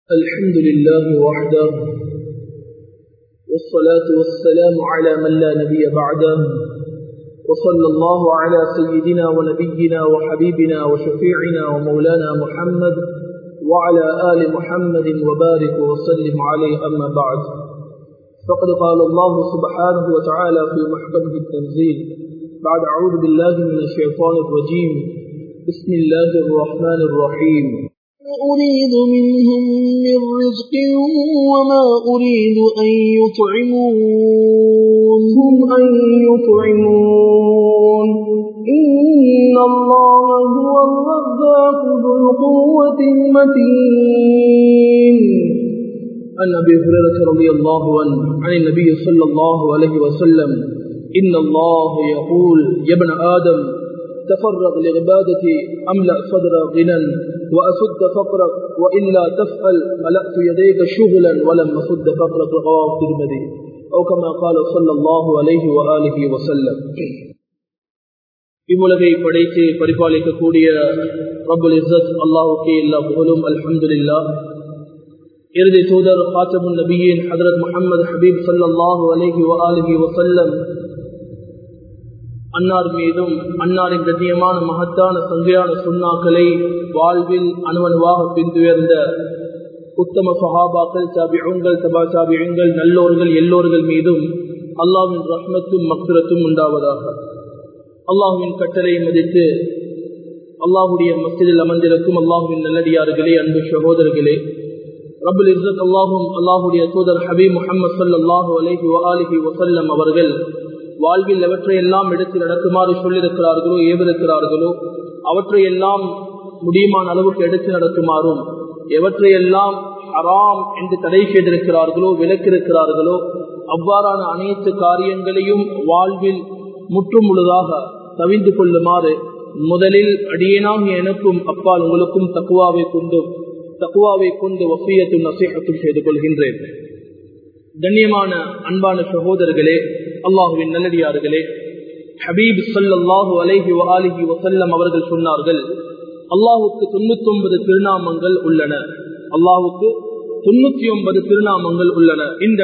الحمد لله وحده والصلاة والسلام على من لا نبي بعده وصلى الله على سيدنا ونبينا وحبيبنا وشفيعنا ومولانا محمد وعلى آل محمد وبارك وسلم عليه أما بعد فقد قال الله سبحانه وتعالى في محكمه التنزيل بعد أعوذ بالله من الشيطان الرجيم بسم الله الرحمن الرحيم أريد منهم من رزق وما أريد أن يطعمون هم أن يطعمون إن الله هو الرزاق ذو القوة المتين عن أبي هريرة رضي الله عنه عن النبي صلى الله عليه وسلم إن الله يقول يا ابن آدم تفرغ لعبادتي أملأ صدر غنى وأسد فقرك وإلا تفعل ملأت يديك شغلا ولم أسد فقرك رواه الترمذي أو كما قال صلى الله عليه وآله وسلم இவ்வுலகை படைத்து பரிபாலிக்கக்கூடிய ரபுல் இஸ்ஸத் அல்லாஹுக்கே எல்லா புகழும் அல்ஹம்துலில்லா இறுதி தூதர் காத்தமுன் நபியின் ஹதரத் முகமது ஹபீப் சல்லாஹூ அலஹி வலிஹி வசல்லம் அன்னார் மீதும் அன்னாரின் கண்ணியமான மகத்தான சங்கையான சுண்ணாக்களை வாழ்வில் அணுவணுவாக பின்துயர்ந்த உத்தம சஹாபாக்கள் சாபியங்கள் தபா சாபியங்கள் நல்லோர்கள் எல்லோர்கள் மீதும் அல்லாவின் ரஹ்மத்தும் மக்ரத்தும் உண்டாவதாக அல்லாஹுவின் கட்டளை மதித்து அல்லாஹுடைய மசிதில் அமர்ந்திருக்கும் அல்லாஹுவின் நல்லடியார்களே அன்பு சகோதரர்களே ரபுல் இஸ்ஸத் அல்லாஹும் அல்லாஹுடைய தூதர் ஹபீப் முகமது சல்லாஹூ அலஹி வலிஹி வசல்லம் அவர்கள் வாழ்வில் எவற்றை எல்லாம் எடுத்து நடக்குமாறு சொல்லியிருக்கிறார்களோ ஏவிருக்கிறார்களோ அவற்றை எல்லாம் முடியுமான அளவுக்கு எடுத்து நடக்குமாறும் எவற்றை எல்லாம் ஹராம் என்று தடை செய்திருக்கிறார்களோ விலக்கிருக்கிறார்களோ அவ்வாறான அனைத்து காரியங்களையும் வாழ்வில் முற்றும் முழுதாக தவிந்து கொள்ளுமாறு முதலில் அடியேனாக எனக்கும் அப்பால் உங்களுக்கும் தக்குவாவை கொண்டும் தக்குவாவை கொண்டு வசியத்தும் நசீகத்தும் செய்து கொள்கின்றேன் கண்ணியமான அன்பான சகோதரர்களே அல்லாஹுவின் நல்லடியார்களே ஹபீப் சல்லாஹூ அலைஹி அலிஹி வசல்லம் அவர்கள் சொன்னார்கள் அல்லாஹுக்கு தொண்ணூத்தி ஒன்பது திருநாமங்கள் உள்ளன அல்லாஹுக்கு தொண்ணூத்தி ஒன்பது திருநாமங்கள் உள்ளன இந்த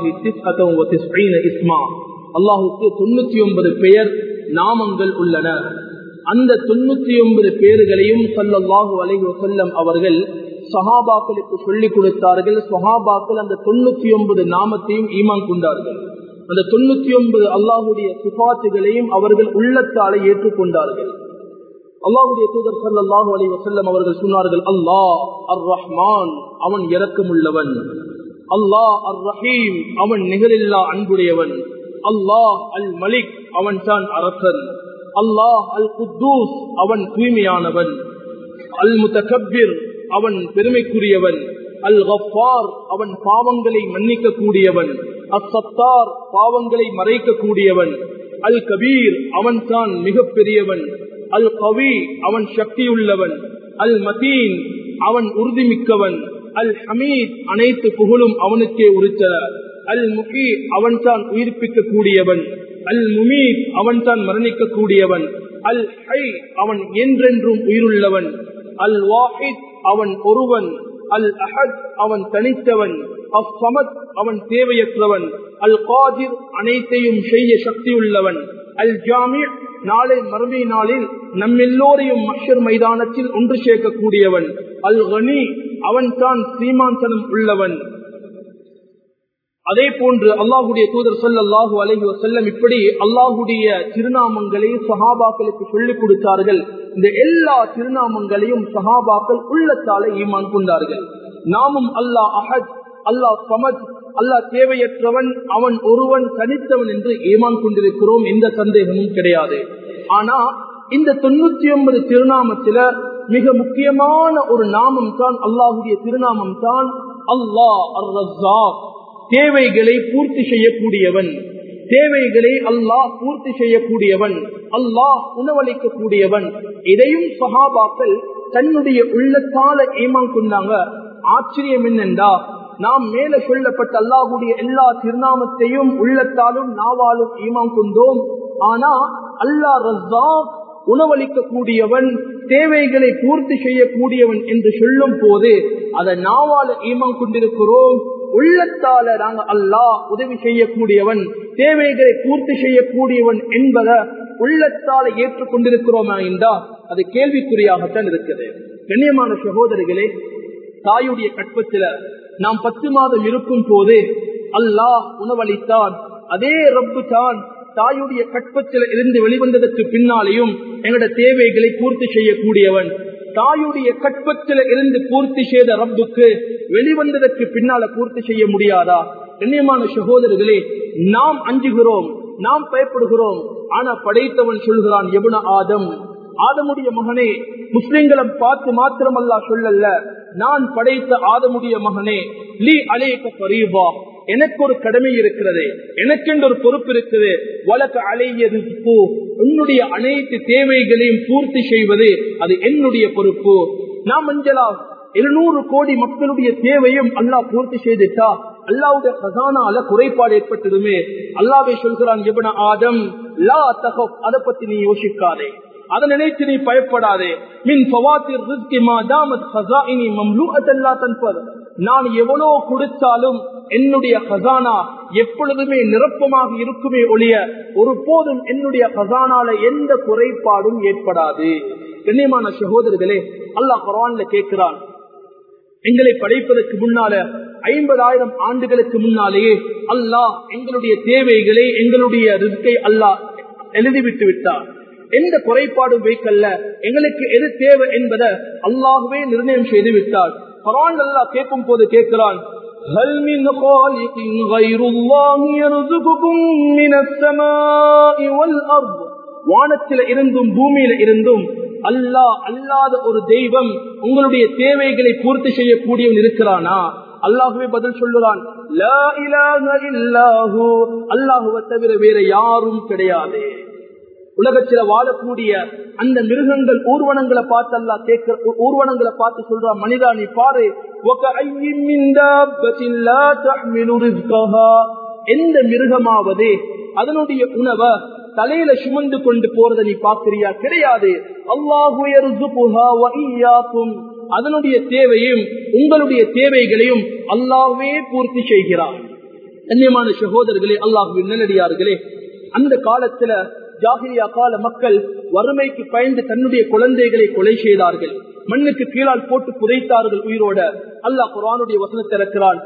இஸ்மா அல்லாஹுக்கு தொண்ணூத்தி ஒன்பது பெயர் நாமங்கள் உள்ளன அந்த தொண்ணூத்தி ஒன்பது பேர்களையும் சல்லாஹூ அலைஹி வசல்லம் அவர்கள் சஹாபாக்களுக்கு சொல்லிக் கொடுத்தார்கள் சஹாபாக்கள் அந்த தொண்ணூத்தி ஒன்பது நாமத்தையும் ஈமான் கொண்டார்கள் அந்த தொண்ணூத்தி ஒன்பது அல்லாஹுடைய சிபாத்துகளையும் அவர்கள் உள்ளத்தாலே ஏற்றுக்கொண்டார்கள் அல்லாஹுடைய தூதர் சல்லாஹூ அலி வசல்லம் அவர்கள் சொன்னார்கள் அல்லாஹ் அர் ரஹ்மான் அவன் இறக்கமுள்ளவன் அல்லாஹ் அர் ரஹீம் அவன் நிகரில்லா அன்புடையவன் அல்லாஹ் அல் மலிக் அவன் தான் அரசன் அல்லாஹ் அல் குத்தூஸ் அவன் தூய்மையானவன் அல் முத்தகபிர் அவன் பெருமைக்குரியவன் அல் கஃபார் அவன் பாவங்களை மன்னிக்க கூடியவன் அசத்தார் பாவங்களை மறைக்க கூடியவன் அல் கபீர் அவன் தான் மிக பெரியவன் அல் கவி அவன் சக்தியுள்ளவன் அல் மதீன் அவன் உறுதிமிக்கவன் அல் ஹமீத் அனைத்து புகழும் அவனுக்கே உரித்த அல் முகி அவன் தான் உயிர்ப்பிக்க கூடியவன் அல் முமீத் அவன் தான் மரணிக்க கூடியவன் அல் ஹை அவன் என்றென்றும் உயிருள்ளவன் அல் வாஹித் அவன் ஒருவன் அல் அஹத் அவன் தனித்தவன் அஃபமத் அவன் தேவையற்றவன் அல் காதிர் அனைத்தையும் செய்ய சக்தியுள்ளவன் அல் ஜாமி நாளை மறுமை நாளில் நம்மெல்லோரையும் மஷர் மைதானத்தில் ஒன்று சேர்க்கக்கூடியவன் அல் கனி அவன் தான் சீமாந்தனம் உள்ளவன் அதே போன்று அல்லாஹுடைய தூதர் சல்லாஹூ அலஹி வசல்லம் இப்படி அல்லாஹுடைய திருநாமங்களை சஹாபாக்களுக்கு சொல்லிக் கொடுத்தார்கள் இந்த எல்லா திருநாமங்களையும் சஹாபாக்கள் உள்ளத்தாலே ஈமான் கொண்டார்கள் நாமும் அல்லாஹ் அஹத் அல்லாஹ் சமத் அல்லாஹ் தேவையற்றவன் அவன் ஒருவன் தனித்தவன் என்று ஈமான் கொண்டிருக்கிறோம் எந்த சந்தேகமும் கிடையாது ஆனா இந்த தொண்ணூத்தி ஒன்பது திருநாமத்தில மிக முக்கியமான ஒரு நாமம் தான் அல்லாஹுடைய திருநாமம் தான் அல்லாஹ் அர் ரஸாக் தேவைகளை பூர்த்தி செய்யக்கூடியவன் தேவைகளை அல்லாஹ் பூர்த்தி செய்யக்கூடியவன் அல்லாஹ் உணவளிக்க கூடியவன் இதையும் சஹாபாக்கள் தன்னுடைய உள்ளத்தால ஏமான் கொண்டாங்க ஆச்சரியம் என்னென்றா நாம் மேல சொல்லப்பட்ட அல்லாஹுடைய எல்லா திருநாமத்தையும் உள்ளத்தாலும் நாவாலும் ஈமான் கொண்டோம் ஆனா அல்லா ரஸ்ஸாக் உணவளிக்க கூடியவன் தேவைகளை பூர்த்தி செய்யக்கூடியவன் என்று சொல்லும் போது அதை நாவால ஈமம் கொண்டிருக்கிறோம் உள்ளத்தால நாங்க அல்லாஹ் உதவி செய்யக்கூடியவன் தேவைகளை பூர்த்தி செய்யக்கூடியவன் என்பதை உள்ளத்தால ஏற்றுக்கொண்டிருக்கிறோமா என்றால் அது கேள்விக்குறியாகத்தான் இருக்குது கண்ணியமான சகோதரிகளே தாயுடைய கற்பத்தில நாம் பத்து மாதம் இருக்கும் போது அல்லாஹ் உணவளித்தான் அதே ரப்பு தான் தாயுடைய கற்பத்தில் இருந்து வெளிவந்ததற்கு பின்னாலேயும் எங்களோட தேவைகளை பூர்த்தி செய்யக்கூடியவன் தாயுடைய கற்பத்தில் இருந்து பூர்த்தி செய்த ரப்புக்கு வெளிவந்ததற்கு பின்னால பூர்த்தி செய்ய முடியாதா கண்ணியமான சகோதரர்களே நாம் அஞ்சுகிறோம் நாம் பயப்படுகிறோம் ஆனா படைத்தவன் சொல்கிறான் எவன ஆதம் ஆதமுடைய மகனே முஸ்லிம்களை பார்த்து மாத்திரமல்லா சொல்லல்ல நான் படைத்த ஆதமுடைய மகனே லீ அலேக பரீபா எனக்கு ஒரு கடமை இருக்கிறது எனக்கென்று ஒரு பொறுப்பு இருக்குது வழக்கு அலையது உன்னுடைய அனைத்து தேவைகளையும் பூர்த்தி செய்வது அது என்னுடைய பொறுப்பு நாம் மஞ்சளா இருநூறு கோடி மக்களுடைய தேவையும் அல்லாஹ் பூர்த்தி செய்துட்டா அல்லாவுடைய கசானால குறைபாடு ஏற்பட்டதுமே அல்லாவே சொல்கிறான் எவன ஆதம் லா தகப் அதை பத்தி நீ யோசிக்காதே அதை நினைத்து நீ பயப்படாதே மின் பவாத்திர் ரிஸ்கி மாதாமத் ஹசாயினி மம்லூஅத்தல்லா தன்பது நான் எவ்வளோ கொடுத்தாலும் என்னுடைய ஹசானா எப்பொழுதுமே நிரப்பமாக இருக்குமே ஒழிய ஒரு போதும் என்னுடைய ஹசானால எந்த குறைபாடும் ஏற்படாது கண்ணியமான சகோதரர்களே அல்லாஹ் குரான்ல கேட்கிறான் எங்களை படைப்பதற்கு முன்னால ஐம்பதாயிரம் ஆண்டுகளுக்கு முன்னாலேயே அல்லாஹ் எங்களுடைய தேவைகளை எங்களுடைய ரிஸ்கை அல்லாஹ் எழுதிவிட்டு விட்டார் எந்த குறைபாடும் வைக்கல்ல எங்களுக்கு எது தேவை என்பதை அல்லாஹுவே நிர்ணயம் செய்து விட்டார் குரான் அல்லாஹ் கேட்கும் போது கேட்கிறான் هل من خالق غير الله يرزقكم من السماء والأرض வானத்தில இருந்தும் பூமியில இருந்தும் அல்லாஹ் அல்லாத ஒரு தெய்வம் உங்களுடைய தேவைகளை பூர்த்தி செய்யக்கூடியவன் இருக்கிறானா அல்லாஹுவே பதில் சொல்லுறான் அல்லாஹுவை தவிர வேற யாரும் கிடையாது உலகத்தில வாழக்கூடிய அந்த மிருகங்கள் ஊர்வனங்களை பார்த்து அல்லா கேட்கிற ஊர்வனங்களை பார்த்து சொல்ற மனிதா நீ பாரு எந்த மிருகமாவது அதனுடைய உணவை தலையில சுமந்து கொண்டு போறத நீ பாக்குறியா கிடையாது அல்லாஹும் அதனுடைய தேவையும் உங்களுடைய தேவைகளையும் அல்லாஹ்வே பூர்த்தி செய்கிறார் கண்ணியமான சகோதரர்களே அல்லாஹுவின் நல்லடியார்களே அந்த காலத்துல ஜாகிரியா கால மக்கள் வறுமைக்கு பயந்து தன்னுடைய குழந்தைகளை கொலை செய்தார்கள் மண்ணுக்கு கீழால் போட்டு புதைத்தார்கள் உயிரோட அல்லாஹ் குரானுடைய வசனத்தை இருக்கிறான்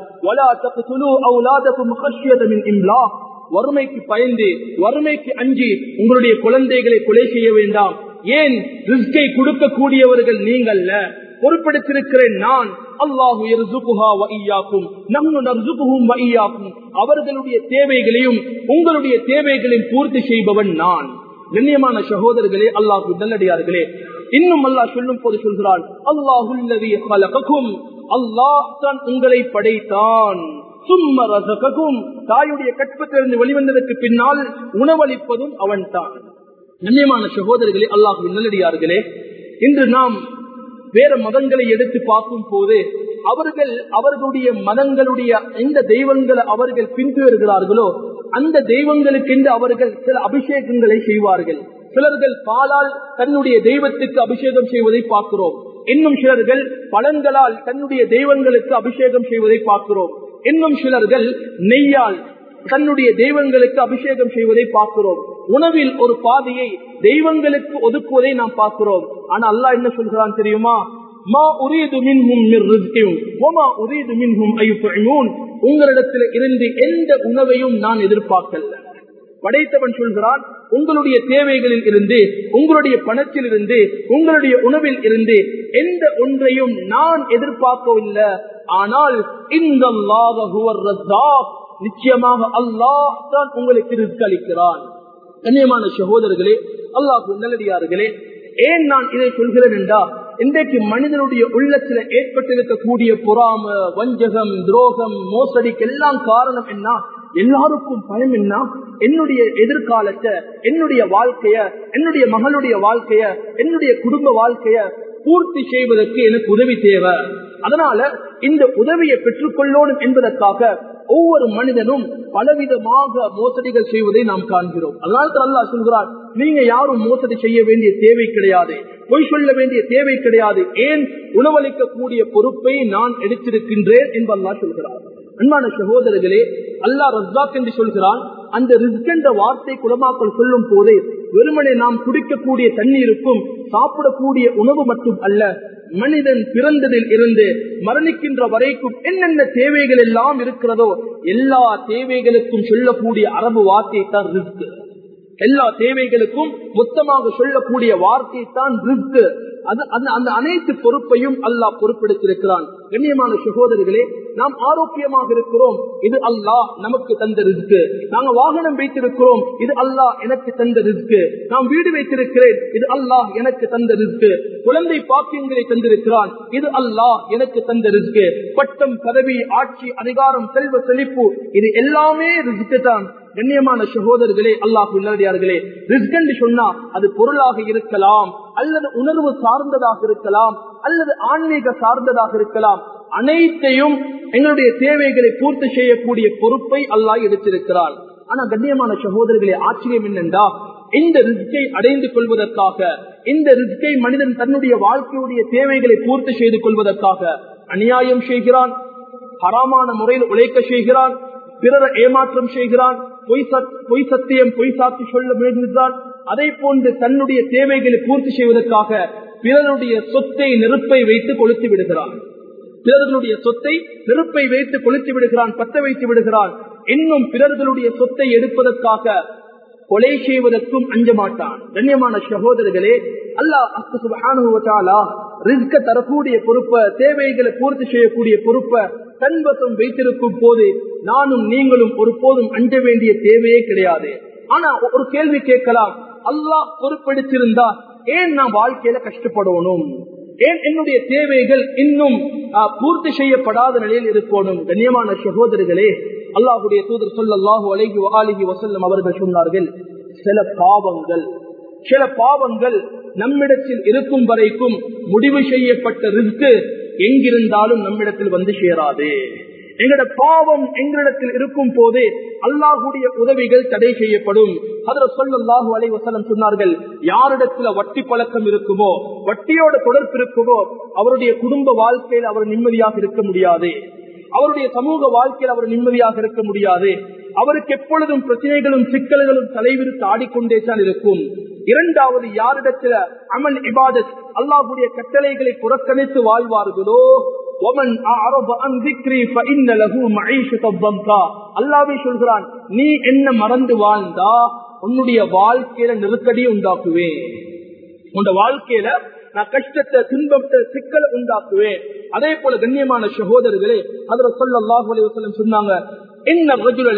வறுமைக்கு பயந்து வறுமைக்கு அஞ்சி உங்களுடைய குழந்தைகளை கொலை செய்ய வேண்டாம் ஏன் ரிஸ்கை கொடுக்கக்கூடியவர்கள் நீங்கள்ல பொறுப்படுத்திருக்கிறேன் நான் அல்லாஹு அவர்களுடைய தேவைகளையும் உங்களுடைய தேவைகளையும் பூர்த்தி செய்பவன் நான் கண்ணியமான சகோதரர்களே அல்லாஹு நல்லடியார்களே இன்னும் அல்லாஹ் சொல்லும் போது சொல்கிறான் அல்லாஹும் அல்லாஹ் தான் உங்களை படைத்தான் சும்ம ரசககும் தாயுடைய கற்பத்திலிருந்து வெளிவந்ததற்கு பின்னால் உணவளிப்பதும் அவன் தான் கண்ணியமான சகோதரர்களே அல்லாஹு நல்லடியார்களே இன்று நாம் வேற மதங்களை எடுத்து பார்க்கும் போது அவர்கள் அவர்களுடைய மதங்களுடைய எந்த தெய்வங்களை அவர்கள் பின்துவருகிறார்களோ அந்த தெய்வங்களுக்கென்று அவர்கள் சில அபிஷேகங்களை செய்வார்கள் சிலர்கள் பாலால் தன்னுடைய தெய்வத்துக்கு அபிஷேகம் செய்வதை பார்க்கிறோம் இன்னும் சிலர்கள் பழங்களால் தன்னுடைய தெய்வங்களுக்கு அபிஷேகம் செய்வதை பார்க்கிறோம் இன்னும் சிலர்கள் நெய்யால் தன்னுடைய தெய்வங்களுக்கு அபிஷேகம் செய்வதை பார்க்கிறோம் உணவில் ஒரு பாதையை தெய்வங்களுக்கு ஒதுக்குவதை நாம் பார்க்கிறோம் ஆனா அல்லாஹ் என்ன சொல்கிறான் தெரியுமா மா உரீது மின்ஹும் மிர் ரிஸ்கியும் வமா உரீது மின்ஹும் ஐயுத்இமூன் உங்களிடத்தில் இருந்து எந்த உணவையும் நான் எதிர்பார்க்கல படைத்தவன் சொல்கிறான் உங்களுடைய தேவைகளில் இருந்து உங்களுடைய பணத்தில் இருந்து உங்களுடைய உணவில் இருந்து எந்த ஒன்றையும் நான் எதிர்பார்க்கவில்லை ஆனால் இந்த நிச்சயமாக அல்லாஹ் தான் உங்களுக்கு ரிஸ்க் அளிக்கிறான் கண்ணியமான சகோதரர்களே அல்லாஹ் நல்லடியார்களே ஏன் நான் இதை சொல்கிறேன் என்றா இன்றைக்கு மனிதனுடைய உள்ளத்துல ஏற்பட்டிருக்கக்கூடிய பொறாம வஞ்சகம் துரோகம் மோசடிக்கு எல்லாம் காரணம் என்ன எல்லாருக்கும் பயம் என்ன என்னுடைய எதிர்காலத்தை என்னுடைய வாழ்க்கைய என்னுடைய மகளுடைய வாழ்க்கைய என்னுடைய குடும்ப வாழ்க்கைய பூர்த்தி செய்வதற்கு எனக்கு உதவி தேவை அதனால இந்த உதவியை பெற்றுக்கொள்ளணும் என்பதற்காக ஒவ்வொரு மனிதனும் பலவிதமாக மோசடிகள் செய்வதை நாம் காண்கிறோம் அதனால அல்லாஹ் சொல்கிறார் நீங்க யாரும் மோசடி செய்ய வேண்டிய தேவை கிடையாது பொய் சொல்ல வேண்டிய தேவை கிடையாது ஏன் உணவளிக்கக்கூடிய பொறுப்பை நான் எடுத்திருக்கின்றேன் என்பதெல்லாம் சொல்கிறார் அன்பான சகோதரர்களே அல்லா ரஸ்தாக் என்று சொல்கிறான் அந்த ரிஸ்க் என்ற வார்த்தை குலமாக்கள் சொல்லும் போதே வெறுமனே நாம் குடிக்கக்கூடிய தண்ணீருக்கும் சாப்பிடக்கூடிய உணவு மட்டும் அல்ல மனிதன் பிறந்ததில் இருந்து மரணிக்கின்ற வரைக்கும் என்னென்ன தேவைகள் எல்லாம் இருக்கிறதோ எல்லா தேவைகளுக்கும் சொல்லக்கூடிய அரபு வார்த்தை தான் ரிஸ்க் எல்லா தேவைகளுக்கும் மொத்தமாக சொல்லக்கூடிய வார்த்தை தான் ரிஸ்க் அது அந்த அந்த அனைத்து பொறுப்பையும் அல்லாஹ் பொறுப்பெடுத்திருக்கிறான் கண்ணியமான சகோதரிகளே நாம் ஆரோக்கியமாக இருக்கிறோம் இது அல்லாஹ் நமக்கு தந்த ரிஸ்க் நாங்க வாகனம் வைத்திருக்கிறோம் இது அல்லாஹ் எனக்கு தந்த ரிஸ்க் நாம் வீடு வைத்திருக்கிறேன் இது அல்லாஹ் எனக்கு தந்த ரிஸ்க் குழந்தை பாக்கியங்களை தந்திருக்கிறான் இது அல்லாஹ் எனக்கு தந்த ரிஸ்க் பட்டம் பதவி ஆட்சி அதிகாரம் செல்வ செழிப்பு இது எல்லாமே ரிஸ்க் தான் கண்ணியமான சகோதரர்களே அல்லாஹ் உள்ளடியார்களே ரிஸ்க் என்று சொன்னா அது பொருளாக இருக்கலாம் அல்லது உணர்வு சார்ந்ததாக இருக்கலாம் அல்லது ஆன்மீக சார்ந்ததாக இருக்கலாம் அனைத்தையும் எங்களுடைய தேவைகளை பூர்த்தி செய்யக்கூடிய பொறுப்பை அல்லாஹ் எடுத்திருக்கிறான் ஆனா கண்ணியமான சகோதரர்களே ஆச்சரியம் என்னென்றா இந்த ரிஸ்கை அடைந்து கொள்வதற்காக இந்த ரிஸ்கை மனிதன் தன்னுடைய வாழ்க்கையுடைய தேவைகளை பூர்த்தி செய்து கொள்வதற்காக அநியாயம் செய்கிறான் ஹராமான முறையில் உழைக்க செய்கிறான் பிறரை ஏமாற்றம் செய்கிறான் பொய் சத்தியம் பொய் சாத்தி சொல்ல முயற்சித்தான் அதே போன்று தன்னுடைய தேவைகளை பூர்த்தி செய்வதற்காக பிறருடைய சொத்தை நெருப்பை வைத்து கொளுத்து விடுகிறான் பிறர்களுடைய சொத்தை நெருப்பை வைத்து கொளுத்து விடுகிறான் பத்த வைத்து விடுகிறான் இன்னும் பிறர்களுடைய சொத்தை எடுப்பதற்காக கொலை செய்வதற்கும் அஞ்ச மாட்டான் கண்ணியமான சகோதரர்களே அல்லாஹ் ரிஸ்க தரக்கூடிய பொறுப்பை தேவைகளை பூர்த்தி செய்யக்கூடிய பொறுப்பை தன்வசம் வைத்திருக்கும் போது நானும் நீங்களும் ஒருபோதும் அஞ்ச வேண்டிய தேவையே கிடையாது ஆனா ஒரு கேள்வி கேட்கலாம் அல்லாஹ் பொறுப்பெடுத்திருந்தா ஏன் நான் வாழ்க்கையில கஷ்டப்படணும் ஏன் என்னுடைய தேவைகள் இன்னும் பூர்த்தி செய்யப்படாத நிலையில் இருக்கணும் கண்ணியமான சகோதரர்களே அல்லாஹுடைய தூதர் சொல்லல்லாஹு அலைகி அலிகி வசல்லம் அவர்கள் சொன்னார்கள் சில பாவங்கள் சில பாவங்கள் நம்மிடத்தில் இருக்கும் வரைக்கும் முடிவு செய்யப்பட்ட ரிஸ்க் எங்கிருந்தாலும் நம்மிடத்தில் வந்து சேராது எங்களோட பாவம் எங்களிடத்தில் இருக்கும் போதே அல்லாஹுடைய உதவிகள் தடை செய்யப்படும் அதுல சொல்லல்லாஹு அலை வசலம் சொன்னார்கள் யாரிடத்துல வட்டி பழக்கம் இருக்குமோ வட்டியோட தொடர்பு இருக்குமோ அவருடைய குடும்ப வாழ்க்கையில் அவர் நிம்மதியாக இருக்க முடியாது அவருடைய சமூக வாழ்க்கையில் அவர் நிம்மதியாக இருக்க முடியாது அவருக்கு எப்பொழுதும் பிரச்சனைகளும் சிக்கல்களும் தலைவிரித்து ஆடிக்கொண்டே தான் இருக்கும் இரண்டாவது யாரிடத்துல அமல் இபாதத் அல்லாஹுடைய கட்டளைகளை புறக்கணித்து வாழ்வார்களோ அல்லாவே சொல்கிறான் நீ என்ன மறந்து வாழ்ந்தா உன்னுடைய வாழ்க்கையில நெருக்கடியை உண்டாக்குவேன் உன் வாழ்க்கையில நான் கஷ்டத்தை துன்பத்தை சிக்கலை உண்டாக்குவேன் அதே போல கண்ணியமான சகோதரர்களே அதுல சொல்ல அல்லாஹு சொன்னாங்க என்ன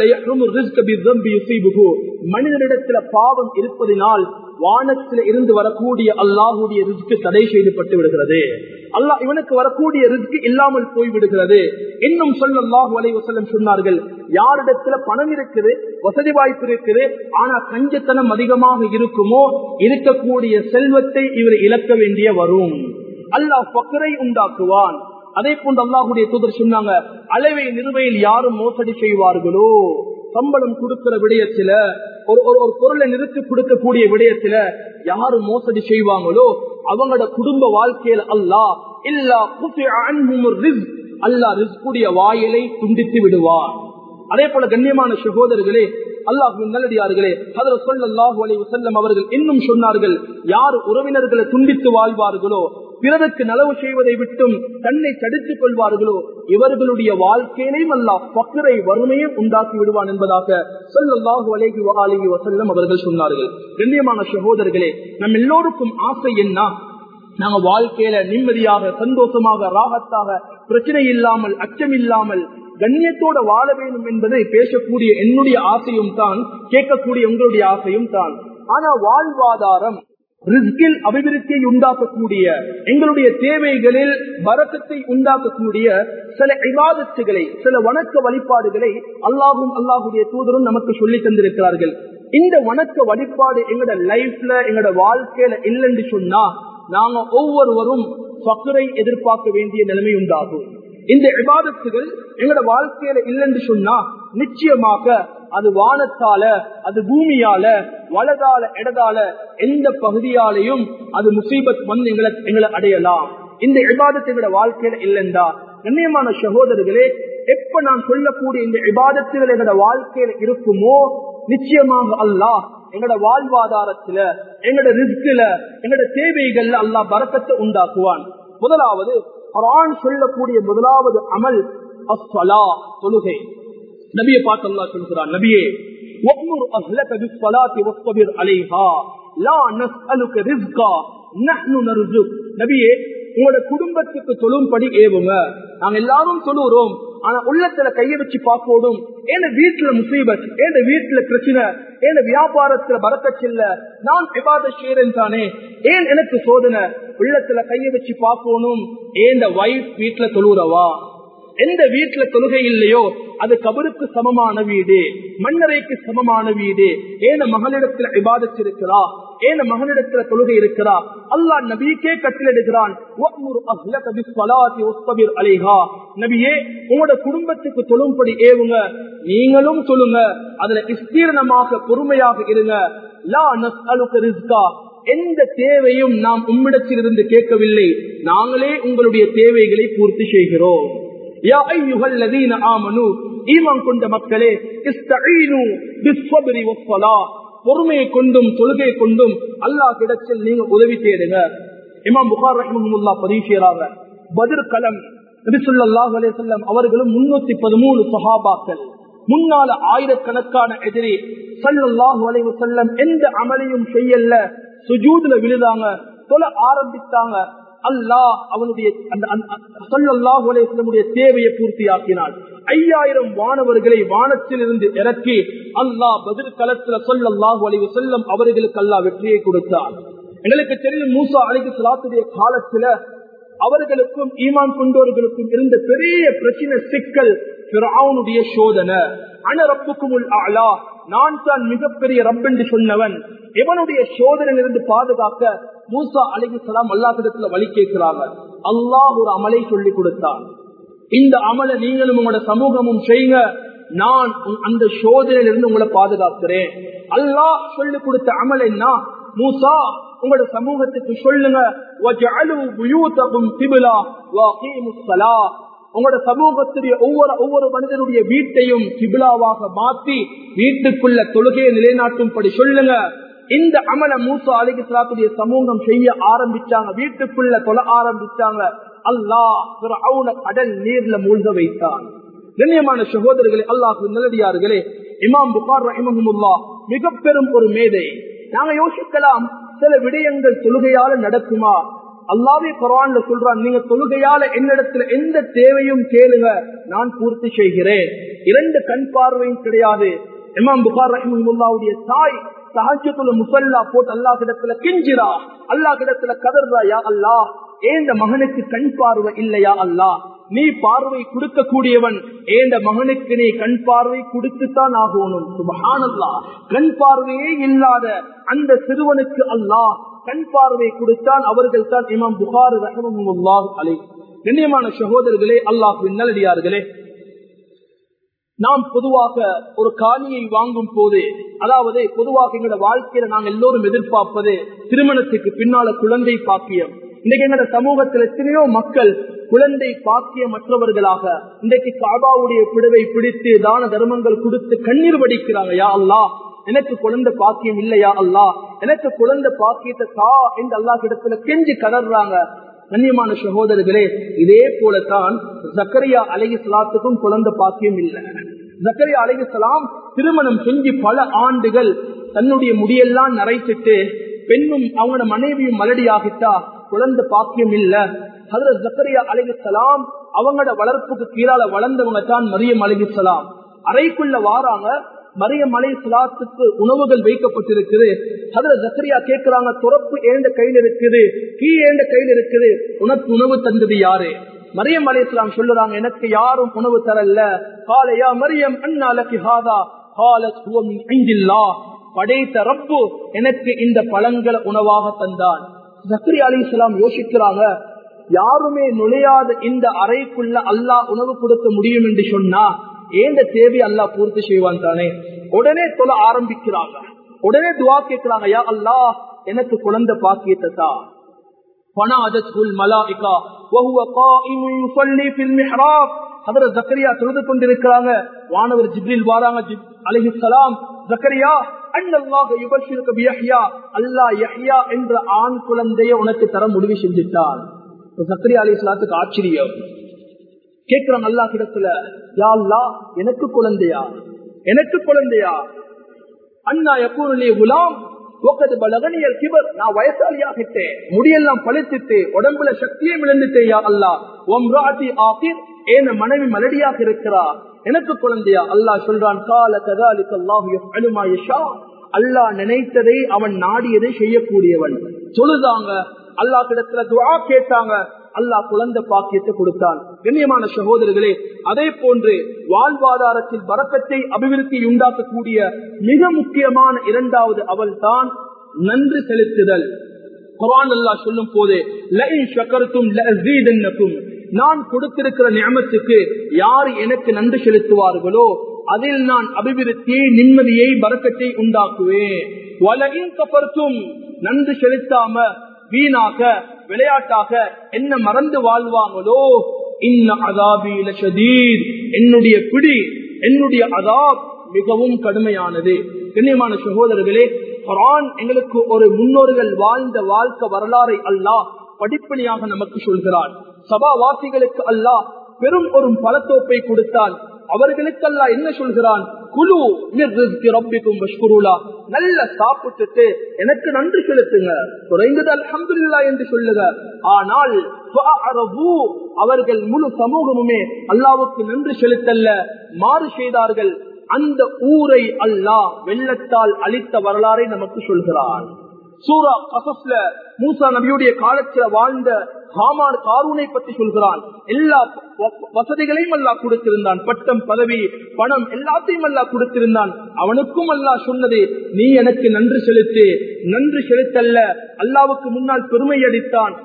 மனிதனிடத்துல பாவம் இருப்பதினால் வானத்தில் இருந்து வரக்கூடிய அல்லாஹுடைய ரிஸ்க் தடை செய்யப்பட்டு விடுகிறது அல்லாஹ் இவனுக்கு வரக்கூடிய ரிஸ்க் இல்லாமல் போய்விடுகிறது இன்னும் சொல்ல அல்லாஹு அலைவசல்லம் சொன்னார்கள் யாரிடத்துல பணம் இருக்குது வசதி வாய்ப்பு இருக்குது ஆனா கஞ்சத்தனம் அதிகமாக இருக்குமோ இருக்கக்கூடிய செல்வத்தை இவர் இழக்க வேண்டிய வரும் அல்லாஹ் பக்கரை உண்டாக்குவான் அதே போன்று அல்லாஹுடைய தூதர் சொன்னாங்க அளவை நிறுவையில் யாரும் மோசடி செய்வார்களோ சம்பளம் கொடுக்கிற விடயத்துல ஒரு ஒரு பொருளை நிறுத்தி கொடுக்கக்கூடிய விடயத்துல யாரு மோசடி செய்வாங்களோ அவங்களோட குடும்ப வாழ்க்கையில அல்லா இல்லா அல்லா ரிஸ்குடைய வாயிலை துண்டித்து விடுவார் அதே போல கண்ணியமான சகோதரர்களே அல்லாஹின் நல்லடியார்களே அதில் சொல்லல்லாஹு அலைஹி வஸல்லம் அவர்கள் இன்னும் சொன்னார்கள் யார் உறவினர்களை துண்டித்து வாழ்வார்களோ பிறருக்கு நலவு செய்வதை விட்டும் தன்னை தடுத்துக் கொள்வார்களோ இவர்களுடைய வாழ்க்கையிலையும் அல்லாஹ் பக்கரை வறுமையும் உண்டாக்கி விடுவான் என்பதாக சொல்லல்லாஹு அலைஹி வஆலிஹி வஸல்லம் அவர்கள் சொன்னார்கள் கண்ணியமான சகோதரர்களே நம் எல்லோருக்கும் ஆசை என்ன நாங்க வாழ்க்கையில நிம்மதியாக சந்தோஷமாக ராகத்தாக பிரச்சனை இல்லாமல் அச்சம் இல்லாமல் கண்ணியத்தோட வாழ வேண்டும் என்பதை பேசக்கூடிய என்னுடைய ஆசையும் தான் கேட்கக்கூடிய உங்களுடைய ஆசையும் தான் ஆனா வாழ்வாதாரம் ரிஸ்கில் அபிவிருத்தியை உண்டாக்கக்கூடிய எங்களுடைய தேவைகளில் வரக்கத்தை உண்டாக்கக்கூடிய சில இவாதத்துகளை சில வணக்க வழிபாடுகளை அல்லாஹும் அல்லாஹுடைய தூதரும் நமக்கு சொல்லி தந்திருக்கிறார்கள் இந்த வணக்க வழிபாடு எங்களோட லைஃப்ல எங்களோட வாழ்க்கையில இல்லைன்னு சொன்னா நாங்க ஒவ்வொருவரும் பக்கரை எதிர்பார்க்க வேண்டிய நிலைமை உண்டாகும் இந்த விவாதத்துகள் எங்களோட வாழ்க்கையில இல்லைன்னு சொன்னா நிச்சயமாக அது வானத்தால அது பூமியால வலதால இடதால எந்த பகுதியாலையும் அது முசீபத் வந்து எங்களை எங்களை அடையலாம் இந்த இபாதத்தை விட வாழ்க்கையில இல்லைண்டா கண்ணியமான சகோதரர்களே எப்ப நான் சொல்லக்கூடிய இந்த இபாதத்துகள் எங்களோட வாழ்க்கையில இருக்குமோ நிச்சயமாக அல்லாஹ் எங்களோட வாழ்வாதாரத்துல எங்களோட ரிஸ்கில எங்களோட தேவைகள்ல அல்லாஹ் பறக்கத்தை உண்டாக்குவான் முதலாவது குரான் சொல்லக்கூடிய முதலாவது அமல் அஸ்ஸலா தொழுகை நபியை பார்த்து அல்லாஹ் சொல்கிறான் நபியே وَأْمُرْ أَهْلَكَ بِالصَّلَاةِ وَاصْطَبِرْ عَلَيْهَا لَا نَسْأَلُكَ رِزْقًا نَحْنُ نَرْزُقُكَ நபியே உங்களோட குடும்பத்துக்கு தொழும்படி ஏவுங்க நாங்க எல்லாரும் தொழுகிறோம் ஆனா உள்ளத்துல கைய வச்சு பார்க்கணும் ஏன வீட்டுல முசீபத் ஏன வீட்டுல பிரச்சனை ஏன வியாபாரத்துல பறக்கச்சில்ல நான் விவாத செய்யறேன் தானே ஏன் எனக்கு சோதனை உள்ளத்துல கைய வச்சு பார்க்கணும் ஏந்த வைஃப் வீட்டுல தொழுறவா எந்த வீட்டுல தொழுகை இல்லையோ அது கபருக்கு சமமான வீடு மண்ணறைக்கு சமமான வீடு ஏன மகளிடத்துல விவாதத்து இருக்கிறா ஏன மகனிடத்துல தொழுகை இருக்கிறா அல்லா நபிக்கே கட்டிலிடுகிறான் நபியே உங்களோட குடும்பத்துக்கு தொழும்படி ஏவுங்க நீங்களும் சொல்லுங்க அதுல விஸ்தீர்ணமாக பொறுமையாக இருங்க லா நஸ்அலுக ரிஸ்கா எந்த தேவையும் நாம் உம்மிடத்தில் இருந்து கேட்கவில்லை நாங்களே உங்களுடைய தேவைகளை பூர்த்தி செய்கிறோம் யா ஐயுகல் லதீன ஆமனு ஈமான் கொண்ட மக்களே இஸ்தஈனு பிஸ்ஸப்ரி வஸ்ஸலா பொறுமையை கொண்டும் தொழுகை கொண்டும் அல்லாஹ் இடத்தில் நீங்க உதவி தேடுங்க இமாம் புகார் ரஹ்மஹுல்லா பதிவு செய்யறாங்க பதிர் கலம் நபிசுல்லாஹ் அலையம் அவர்களும் முன்னூத்தி பதிமூணு சஹாபாக்கள் முன்னால ஆயிரக்கணக்கான எதிரி சல்லாஹு அலைவு செல்லம் எந்த அமலையும் செய்யல சுஜூதுல விழுதாங்க தொழ ஆரம்பித்தாங்க அல்லாஹ் அவனுடைய சொல்லல்லாஹு அலைய தேவையை பூர்த்தியாக்கினான் ஐயாயிரம் வானவர்களை வானத்தில் இருந்து இறக்கி அல்லாஹ் பதில் களத்துல சொல்லல்லாஹு அலைவு செல்லம் அவர்களுக்கு அல்லாஹ் வெற்றியை கொடுத்தார் எங்களுக்கு தெரியும் மூசா அலைக்கு சலாத்துடைய காலத்துல அவர்களுக்கும் ஈமான் கொண்டவர்களுக்கும் இருந்த பெரிய பிரச்சனை சிக்கல் பிராவுனுடைய சோதனை அனரப்புக்கும் ஆளா நான் தான் மிகப்பெரிய ரப் என்று சொன்னவன் இவனுடைய சோதனையிலிருந்து பாதுகாக்க மூசா அலிகு சலாம் அல்லாத்திடத்துல வழி கேட்கிறாங்க அல்லாஹ் ஒரு அமலை சொல்லி கொடுத்தான் இந்த அமலை நீங்களும் உங்களோட சமூகமும் செய்யுங்க நான் அந்த சோதனையிலிருந்து உங்களை பாதுகாக்கிறேன் அல்லாஹ் சொல்லி கொடுத்த அமல் என்ன மூசா உங்களோட சமூகத்துக்கு சொல்லுங்க உங்களோட சமூகத்துடைய ஒவ்வொரு ஒவ்வொரு மனிதனுடைய வீட்டையும் கிபிலாவாக மாற்றி வீட்டுக்குள்ள தொழுகையை நிலைநாட்டும்படி சொல்லுங்க இந்த அமல மூசா அலிகிஸ்லாத்துடைய சமூகம் செய்ய ஆரம்பிச்சாங்க வீட்டுக்குள்ள தொலை ஆரம்பிச்சாங்க அல்லாஹ் கடல் நீர்ல மூழ்க வைத்தான் கண்ணியமான சகோதரர்களே அல்லாஹு நல்லடியார்களே இமாம் புகார் ரஹிமஹமுல்லா மிக பெரும் ஒரு மேதை நாங்க யோசிக்கலாம் சில விடயங்கள் தொழுகையால நடக்குமா அல்லாவே குரான்ல சொல்றான் நீங்க தொழுகையால என்னிடத்துல எந்த தேவையும் கேளுங்க நான் பூர்த்தி செய்கிறேன் இரண்டு கண் பார்வையும் கிடையாது இமாம் புகார் ரஹிமுல்லாவுடைய தாய் சஹஜத்துல முசல்லா போட்டு அல்லா கிடத்துல கிஞ்சிரா அல்லா கிடத்துல கதர்றா யா அல்லா ஏந்த மகனுக்கு கண் பார்வை இல்லையா அல்லா நீ பார்வை கொடுக்க கூடியவன் ஏந்த மகனுக்கு நீ கண் பார்வை கொடுத்துத்தான் ஆகணும் சுபஹானல்லா கண் பார்வையே இல்லாத அந்த சிறுவனுக்கு அல்லாஹ் கண் பார்வை கொடுத்தான் அவர்கள் தான் இமாம் புகார் ரஹமுல்லாஹ் அலை கண்ணியமான சகோதரர்களே அல்லாஹ் நல்லடியார்களே நாம் பொதுவாக ஒரு காணியை வாங்கும் போது அதாவது பொதுவாக எங்களோட வாழ்க்கையில நாங்கள் எல்லோரும் எதிர்பார்ப்பது திருமணத்துக்கு பின்னால குழந்தை பாக்கியம் இன்னைக்கு எங்களோட சமூகத்தில் எத்தனையோ மக்கள் குழந்தை பாக்கியமற்றவர்களாக இன்றைக்கு காபாவுடைய பிடுவை பிடித்து தான தர்மங்கள் கொடுத்து கண்ணீர் வடிக்கிறாங்க யா அல்லா எனக்கு குழந்தை பாக்கியம் இல்லையா அல்லா எனக்கு குழந்தை பாக்கியத்தை தா என்று அல்லா கிடத்துல கெஞ்சி கதறாங்க கண்ணியமான சகோதரர்களே இதே போலத்தான் ஜக்கரியா அலகி சலாத்துக்கும் குழந்தை பாக்கியம் இல்லை ஜக்கரியா அலகி சலாம் திருமணம் செஞ்சு பல ஆண்டுகள் தன்னுடைய முடியெல்லாம் நரைச்சிட்டு பெண்ணும் அவங்களோட மனைவியும் மலடியாகிட்டா குழந்தை பாக்கியம் இல்ல அதுல ஜக்கரியா அலிகலாம் அவங்களோட வளர்ப்புக்கு கீழால வளர்ந்தவங்க தான் மரியம் அலிகலாம் அறைக்குள்ள வாராங்க மரியம் அலை சலாத்துக்கு உணவுகள் வைக்கப்பட்டிருக்குது அதுல ஜக்கரியா கேட்கிறாங்க துறப்பு ஏண்ட கையில் இருக்குது கீ ஏண்ட கையில் இருக்குது உனக்கு உணவு தந்தது யாரு மரியம் அலை இஸ்லாம் சொல்லுறாங்க எனக்கு யாரும் உணவு தரல காலையா மரியம் அண்ணாலி ஹாதா படைத்த ரப்பு எனக்கு இந்த பழங்களை உணவாக தந்தான் ஜக்கரி அலி இஸ்லாம் யோசிக்கிறாங்க யாருமே நுழையாத இந்த அறைக்குள்ள அல்லாஹ் உணவு கொடுக்க முடியும் என்று சொன்னா ஏந்த தேவை அல்லா பூர்த்தி செய்வான் தானே உடனே தொழ ஆரம்பிக்கிறாங்க உடனே துவா கேட்கிறாங்க யா அல்லா எனக்கு குழந்தை பாக்கியத்தை தான் فنادته الملائكة وهو قائم يصلي في المحراب ஹதரத் ஜக்கரியா தொழுது கொண்டிருக்கிறாங்க வானவர் ஜிப்ரில் வாராங்க அலஹி சலாம் ஜக்கரியா அண்ணல்லாக யுபஷிருக்கு பியஹ்யா அல்லாஹ் யஹ்யா என்ற ஆண் குழந்தைய உனக்கு தர முடிவு செஞ்சுட்டான் ஜக்கரியா அலி சலாத்துக்கு ஆச்சரியம் கேட்கிறான் அல்லா கிடத்துல யா அல்லா எனக்கு குழந்தையா எனக்கு குழந்தையா அண்ணா எப்பூருளே குலாம் பலகனியல் கிபர் நான் வயசாளியாகிட்டேன் முடியெல்லாம் பழுத்துட்டு உடம்புல சக்தியை இழந்துட்டேன் யா அல்லா ஓம் ராதி ஆகிர் ஏன மனைவி மலடியாக இருக்கிறா எனக்கு குழந்தையா அல்லாஹ் சொல்றான் கால கதாலிக் அல்லாஹு அல்லாஹ் நினைத்ததை அவன் நாடியதை செய்யக்கூடியவன் சொல்லுதாங்க அல்லாஹ் கிடத்துல துவா கேட்டாங்க அல்லாஹ் குழந்தை பாக்கியத்தை கொடுத்தான் கண்ணியமான சகோதரர்களே அதே போன்று வாழ்வாதாரத்தில் வரக்கத்தை அபிவிருத்தி உண்டாக்கக்கூடிய மிக முக்கியமான இரண்டாவது அவள் தான் நன்றி செலுத்துதல் குரான் அல்லாஹ் சொல்லும் போது நான் கொடுத்திருக்கிற நியமத்துக்கு யார் எனக்கு நன்றி செலுத்துவார்களோ அதில் நான் அபிவிருத்தியை நிம்மதியை வரக்கத்தை உண்டாக்குவேன் உலகின் கப்பர்த்தும் நன்றி செலுத்தாம வீணாக விளையாட்டாக என்ன மறந்து வாழ்வாங்களோ இன்ன அதாபீல ஷதீத் என்னுடைய பிடி என்னுடைய அதாப் மிகவும் கடுமையானது கண்ணியமான சகோதரர்களே குரான் எங்களுக்கு ஒரு முன்னோர்கள் வாழ்ந்த வாழ்க்கை வரலாறை அல்லாஹ் படிப்படியாக நமக்கு சொல்கிறான் சபாவாசிகளுக்கு அல்லாஹ் பெரும் ஒரு பலத்தோப்பை கொடுத்தான் அவர்களுக்கு அல்லாஹ் என்ன சொல்கிறான் குழு ரப்பிக்கும் மஷ்குருலா நல்ல சாப்பிட்டுட்டு எனக்கு நன்றி செலுத்துங்க குறைந்தது அல்ஹம்துல்லா என்று சொல்லுங்க ஆனால் அவர்கள் முழு சமூகமுமே அல்லாவுக்கு நன்றி செலுத்தல்ல மாறு செய்தார்கள் அந்த ஊரை அல்லாஹ் வெள்ளத்தால் அழித்த வரலாறை நமக்கு சொல்கிறான் சூரா கசஸ்ல மூசா நபியுடைய காலத்துல வாழ்ந்த ஹாமான் காரூனை பற்றி சொல்கிறான் எல்லா வசதிகளையும் அல்லா கொடுத்திருந்தான் பட்டம் பதவி பணம் எல்லாத்தையும் அல்லா கொடுத்திருந்தான் அவனுக்கும் அல்லா சொன்னது நீ எனக்கு நன்றி செலுத்து நன்றி செலுத்தல்ல அல்லாவுக்கு முன்னால் பெருமை அடித்தான்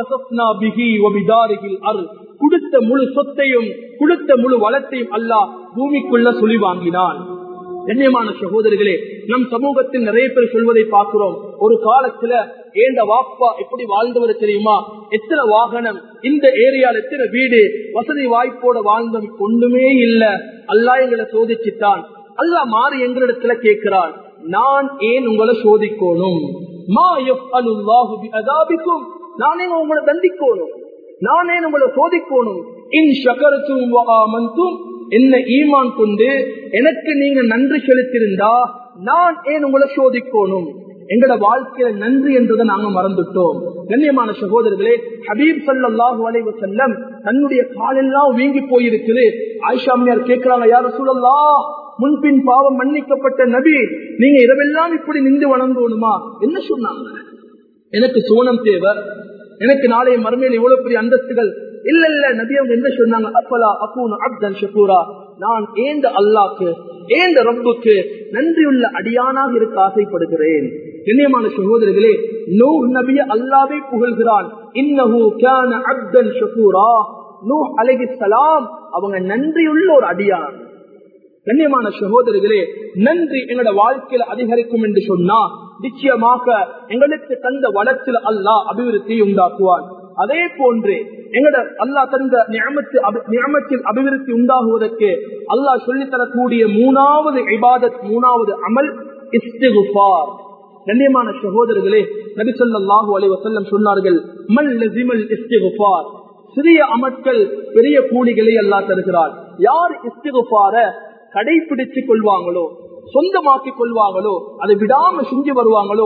கொடுத்த முழு சொத்தையும் கொடுத்த முழு வளத்தையும் அல்லாஹ் பூமிக்குள்ள சொல்லி வாங்கினான் கண்ணியமான சகோதரிகளே நம் சமூகத்தில் நிறைய பேர் சொல்வதை பார்க்கிறோம் ஒரு காலத்துல ஏண்ட வாப்பா எப்படி வாழ்ந்தவர் தெரியுமா எத்தனை வாகனம் இந்த ஏரியால எத்தனை வீடு வசதி வாய்ப்போட வாழ்ந்தோம் ஒண்ணுமே இல்ல அல்லா எங்களை சோதிச்சுட்டான் அல்லா மாறி எங்களிடத்துல கேட்கிறான் நான் ஏன் உங்களை சோதிக்கணும் மா அதாபிக்கும் நானே உங்களை தண்டிக்கணும் நானே உங்களை சோதிக்கணும் இன் சக்கரத்தும் என்ன ஈமான் கொண்டு எனக்கு நீங்க நன்றி செலுத்திருந்தா நான் ஏன் உங்களை சோதிக்கணும் எங்கட வாழ்க்கையில நன்றி என்றதை நாங்க மறந்துட்டோம் கண்ணியமான சகோதரர்களே ஹபீப் சல்லாஹூ அலைவ செல்லம் தன்னுடைய காலெல்லாம் வீங்கி போயிருக்குது ஆயிஷாமியார் கேட்கிறாங்க யார சூழல்லா முன்பின் பாவம் மன்னிக்கப்பட்ட நபி நீங்க இரவெல்லாம் இப்படி நின்று வணங்கணுமா என்ன சொன்னாங்க எனக்கு சோனம் தேவை எனக்கு நாளைய மறுமையில் எவ்வளவு பெரிய அந்தஸ்துகள் இல்ல இல்ல நபி அவங்க என்ன சொன்னாங்க அப்பலா அக்கூன் அப்தன் ஷக்கூரா நான் ஏந்த அல்லாக்கு ஏந்த ரப்புக்கு நன்றியுள்ள அடியானாக இருக்க ஆசைப்படுகிறேன் கண்ணியமான சகோதரர்களே நூ நபிய அல்லாவை புகழ்கிறான் இன்னஹு கான அப்தன் ஷக்கூரா நூ அலைஹிஸ்ஸலாம் அவங்க நன்றியுள்ள ஒரு அடியான் கண்ணியமான சகோதரர்களே நன்றி எங்களோட வாழ்க்கையில அதிகரிக்கும் என்று சொன்னா நிச்சயமாக எங்களுக்கு தந்த வளத்தில் அல்லாஹ் அபிவிருத்தி உண்டாக்குவான் அதே போன்று எங்கட அல்லாஹ் தந்த நியமத்தில் அபிவிருத்தி உண்டாகுவதற்கு அல்லாஹ் சொல்லித்தரக்கூடிய மூணாவது இபாதத் மூணாவது அமல் இஸ்திகுபார் கண்ணியமான சகோதரர்களே நபி சொல்லாஹு அலி வசல்லம் சொன்னார்கள் மல் லசிமல் இஸ்திகுபார் சிறிய அமட்கள் பெரிய கூலிகளை அல்லாஹ் தருகிறார் யார் இஸ்திகுபார கடைபிடித்துக் கொள்வாங்களோ சொந்தமாக்கிக் கொள்வாங்களோ அதை விடாம செஞ்சு வருவாங்களோ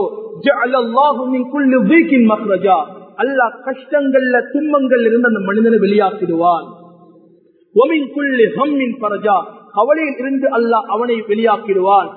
அல்லாஹ் கஷ்டங்கள்ல துன்பங்கள் இருந்து அந்த மனிதனை வெளியாக்கிடுவான் கவலையில் இருந்து அல்லாஹ் அவனை வெளியாக்கிடுவான்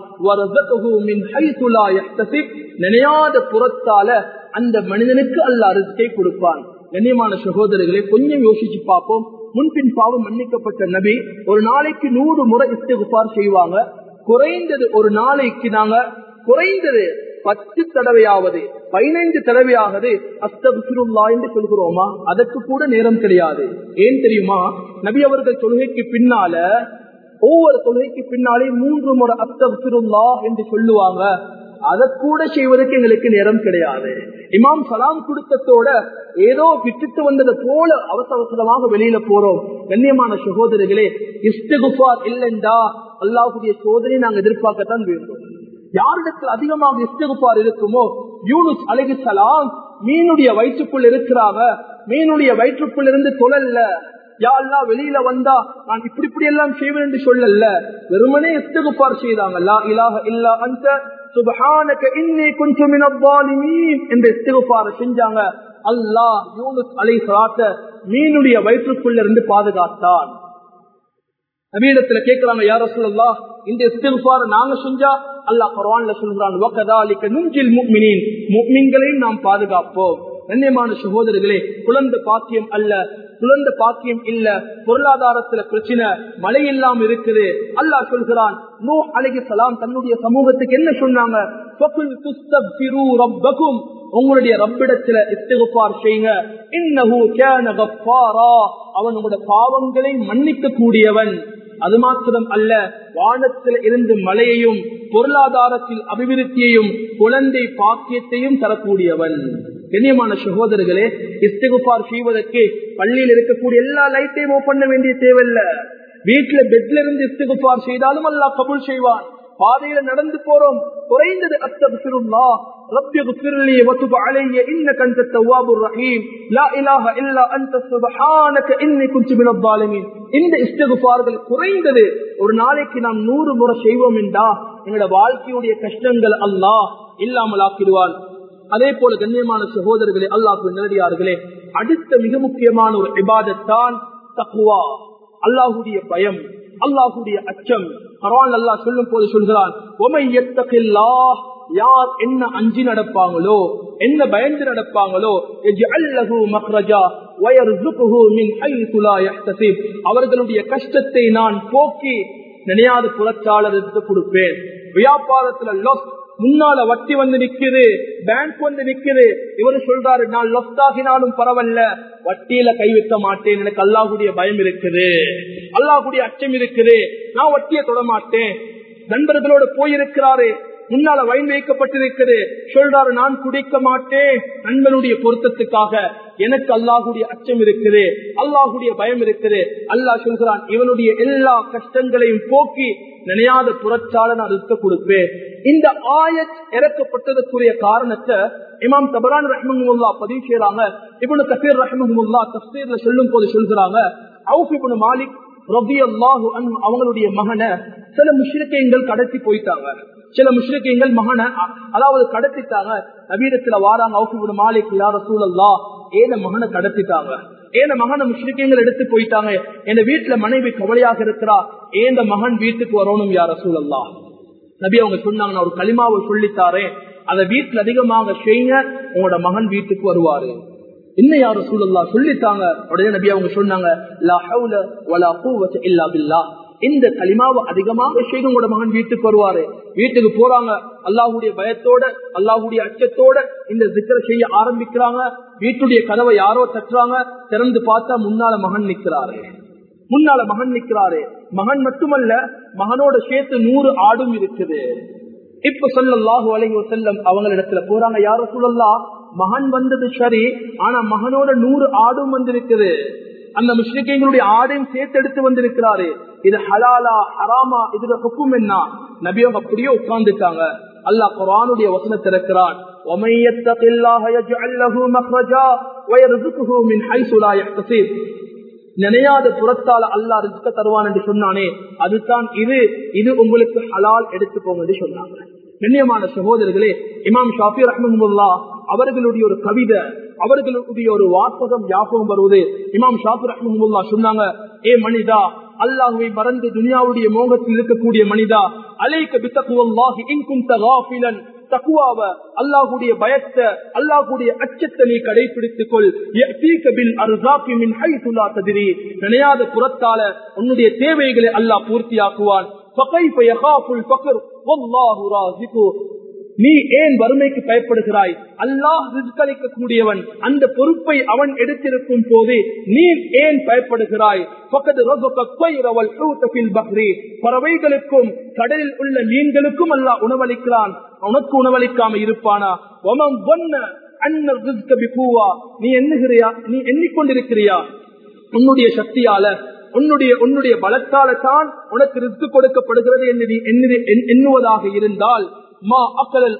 நினையாத புறத்தால அந்த மனிதனுக்கு அல்லாஹ் அரிசியை கொடுப்பான் கண்ணியமான சகோதரர்களை கொஞ்சம் யோசிச்சு பார்ப்போம் முன்பின் பாவம் மன்னிக்கப்பட்ட நபி ஒரு நாளைக்கு நூறு முறை இஸ்திகுபார் செய்வாங்க குறைந்தது ஒரு நாளைக்கு நாங்க குறைந்தது பத்து தடவையாவது பதினைந்து தடவையாவது அஸ்தபிசுல்லா என்று சொல்கிறோமா அதற்கு கூட நேரம் கிடையாது ஏன் தெரியுமா நபி அவர்கள் தொழுகைக்கு பின்னால ஒவ்வொரு தொழுகைக்கு பின்னாலே மூன்று முறை அஸ்தபிருல்லா என்று சொல்லுவாங்க அதை கூட செய்வதற்கு எங்களுக்கு நேரம் கிடையாது இமாம் சலாம் கொடுத்ததோட ஏதோ விட்டுட்டு வந்தது போல அவசர அவசரமாக வெளியில போறோம் கண்ணியமான சகோதரர்களே இஸ்தகுபார் இல்லைண்டா அல்லாஹுடைய சோதனை நாங்க எதிர்பார்க்கத்தான் வேண்டும் யாரிடத்தில் அதிகமாக இஸ்தகுபார் இருக்குமோ யூனுஸ் அழகு சலாம் மீனுடைய வயிற்றுக்குள் இருக்கிறாங்க மீனுடைய வயிற்றுக்குள் இருந்து தொழல்ல யாழ்லா வெளியில வந்தா நான் இப்படி இப்படி எல்லாம் செய்வேன் என்று சொல்லல வெறுமனே இஸ்தகுபார் செய்தாங்க லா இலாஹ இல்லா அந்த சுபஹானக இன்னி குஞ்சு மினப்பாலிமீன் என்ற இஸ்தகுபார செஞ்சாங்க அல்லாஹ் யூனுஸ் அலை சலாத்த மீனுடைய வயிற்றுக்குள்ள இருந்து பாதுகாத்தான் நவீனத்துல கேட்கிறாங்க யார சொல்லலாம் இந்த இஸ்திஃபார நாங்க செஞ்சா அல்லாஹ் குர்ஆன்ல சொல்றான் வகதாலிக நுஞ்சில் முஃமினீன் முஃமின்களையும் நாம் பாதுகாப்போம் கண்ணியமான சகோதரர்களே குழந்தை பாக்கியம் அல்ல குழந்தை பாக்கியம் இல்ல பொருளாதாரத்துல பிரச்சனை மழை இல்லாம இருக்குது அல்லாஹ் சொல்கிறான் நூ அலைஹி சலாம் தன்னுடைய சமூகத்துக்கு என்ன சொன்னாங்க ஃபகுல் துஸ்தக்பிரு ரப்பக்கும் உங்களுடைய ரப்பிடத்துல இஸ்திகுபார் செய்யுங்க இன்னஹு கான கஃபாரா அவன் உங்களுடைய பாவங்களை மன்னிக்க கூடியவன் அது மாத்திரம் அல்ல வானத்தில் இருந்து மழையையும் பொருளாதாரத்தில் அபிவிருத்தியையும் குழந்தை பாக்கியத்தையும் தரக்கூடியவன் கண்ணியமான சகோதரர்களே இஸ்திகுபார் செய்வதற்கு பள்ளியில் இருக்கக்கூடிய எல்லா லைட்டையும் ஓபன் பண்ண வேண்டிய தேவையில்ல வீட்டுல பெட்ல இருந்து இஸ்திகுபார் செய்தாலும் அல்லாஹ் கபூல் செய்வான் பாதையில நடந்து போறோம் குறைந்தது அஸ்தபிருல்லா رب اغفر لي وتب علي انك انت التواب الرحيم لا اله الا انت سبحانك اني كنت من الظالمين இந்த இஸ்திகுபார்கள் குறைந்தது ஒரு நாளைக்கு நாம் நூறு முறை செய்வோம் என்றா எங்களோட வாழ்க்கையுடைய கஷ்டங்கள் அல்லாஹ் இல்லாமல் ஆக்கிடுவான் அதே போல கண்ணியமான சகோதரர்களே அல்லாஹ் நேரடியார்களே அடுத்த மிக முக்கியமான ஒரு இபாதத்தான் தக்குவா அல்லாஹுடைய பயம் அல்லாஹுடைய அச்சம் பரவான் அல்லாஹ் சொல்லும் போது சொல்கிறான் ஒமை எத்தகில்லா யார் என்ன அஞ்சி நடப்பாங்களோ என்ன பயந்து நடப்பாங்களோ அவர்களுடைய கஷ்டத்தை நான் போக்கி நினையாத புறச்சாளருக்கு கொடுப்பேன் வியாபாரத்துல லொஸ் முன்னால வட்டி வந்து நிக்குது பேங்க் வந்து நிக்குது இவரு சொல்றாரு நான் லொஸ் ஆகினாலும் பரவாயில்ல வட்டியில கை வைக்க மாட்டேன் எனக்கு அல்லாஹுடைய பயம் இருக்குது அல்லாஹுடைய அச்சம் இருக்குது நான் வட்டியை தொட மாட்டேன் நண்பர்களோட போயிருக்கிறாரு முன்னால வயன் வைக்கப்பட்டிருக்கிறது சொல்றாரு நான் குடிக்க மாட்டேன் நண்பனுடைய பொருத்தத்துக்காக எனக்கு அல்லாஹுடைய அச்சம் இருக்குது அல்லாஹுடைய பயம் இருக்குது அல்லாஹ் சொல்கிறான் இவனுடைய எல்லா கஷ்டங்களையும் போக்கி நினையாத புறச்சால நான் இருக்க கொடுப்பேன் இந்த ஆயத் இறக்கப்பட்டதற்குரிய காரணத்தை இமாம் தபரான் ரஹ்மஹமுல்லா பதிவு செய்யறாங்க இவனு கசீர் ரஹ்மஹமுல்லா தப்சீர்ல சொல்லும் போது சொல்கிறாங்க அவுப் இபுனு மாலிக் ரபி அல்லாஹு அவங்களுடைய மகனை சில முஷ்ரிக்கைகள் கடத்தி போயிட்டாங்க சில முஷ்ரிக்கைகள் மகனை அதாவது கடத்திட்டாங்க நவீனத்துல வாராங்க அவுக்கு மாலிக் யார சூழல்லா ஏன மகனை கடத்திட்டாங்க ஏன மகனை முஷ்ரிக்கைகள் எடுத்து போயிட்டாங்க என் வீட்டுல மனைவி கவலையாக இருக்கிறா ஏந்த மகன் வீட்டுக்கு வரணும் யார சூழல்லா நபி அவங்க சொன்னாங்க நான் ஒரு களிமாவை சொல்லித்தாரேன் அதை வீட்டுல அதிகமாக செய்யுங்க உங்களோட மகன் வீட்டுக்கு வருவாரு என்ன யாரும் சூழல்லா சொல்லித்தாங்க உடனே நபி அவங்க சொன்னாங்க லா ஹவுல வலா கூவத்த இல்லா பில்லா இந்த களிமாவை அதிகமாக செய்து உங்களோட மகன் வீட்டுக்கு வருவாரு வீட்டுக்கு போறாங்க அல்லாஹுடைய பயத்தோட அல்லாஹுடைய அச்சத்தோட இந்த சிக்கரை செய்ய ஆரம்பிக்கிறாங்க வீட்டுடைய கதவை யாரோ தட்டுறாங்க திறந்து பார்த்தா முன்னால மகன் நிக்கிறாரு முன்னால மகன் நிக்கிறாரு மகன் மட்டுமல்ல மகனோட சேர்த்து நூறு ஆடும் இருக்குது இப்ப சொல்லல்லாஹு அலைஹி செல்லம் அவங்களிடத்துல போறாங்க யார சொல்லலாம் மகன் வந்தது சரி ஆனா மகனோட நூறு ஆடும் வந்திருக்குது அந்த முஸ்லிம்களுடைய ஆடையும் சேர்த்து எடுத்து வந்திருக்கிறாரு இது ஹலாலா ஹராமா இதுல ஹுக்கும் என்ன நபியம் அப்படியே உட்கார்ந்துட்டாங்க அல்லாஹ் குரானுடைய வசனத்தை இருக்கிறான் ومن يتق الله يجعل له مخرجا ويرزقه من حيث لا يحتسب நினையாத புறத்தால அல்லா ரிஸ்க தருவான் என்று சொன்னானே அதுதான் இது இது உங்களுக்கு ஹலால் எடுத்துக்கோங்க என்று சொன்னாங்க கண்ணியமான சகோதரர்களே இமாம் ஷாஃபி ரஹ்மஹமுல்லா அவர்களுடைய ஒரு கவிதை அவர்களுடைய ஒரு வாசகம் ஞாபகம் வருவது இமாம் ஷாஃபி ரஹ்மஹமுல்லா சொன்னாங்க ஏ மனிதா அல்லாஹுவை மறந்து துனியாவுடைய மோகத்தில் இருக்கக்கூடிய மனிதா அலைக்க பித்தகுவல்லாஹி இன்கும் தகாஃபிலன் தக்குவாவ அல்லாஹுடைய பயத்தை அல்லாஹுடைய அச்சத்தை நீ கடைபிடித்துக் கொள் நினையாத புறத்தால உன்னுடைய தேவைகளை அல்லாஹ் பூர்த்தியாக்குவான் நீ ஏன் வறுமைக்கு பயப்படுகிறாய் அல்லாஹ் ரிஸ்க் கூடியவன் அந்த பொறுப்பை அவன் எடுத்திருக்கும் போது நீ ஏன் பயப்படுகிறாய் பறவைகளுக்கும் கடலில் உள்ள மீன்களுக்கும் அல்லாஹ் உணவளிக்கிறான் உனக்கு உணவளிக்காம இருப்பானா நீ எண்ணுகிறியா நீ எண்ணிக்கொண்டிருக்கிறியா உன்னுடைய சக்தியால உன்னுடைய உன்னுடைய பலத்தால தான் உனக்கு ரிஸ்க் கொடுக்கப்படுகிறது என்று நீ எண்ணுவதாக இருந்தால் மா அக்கலல்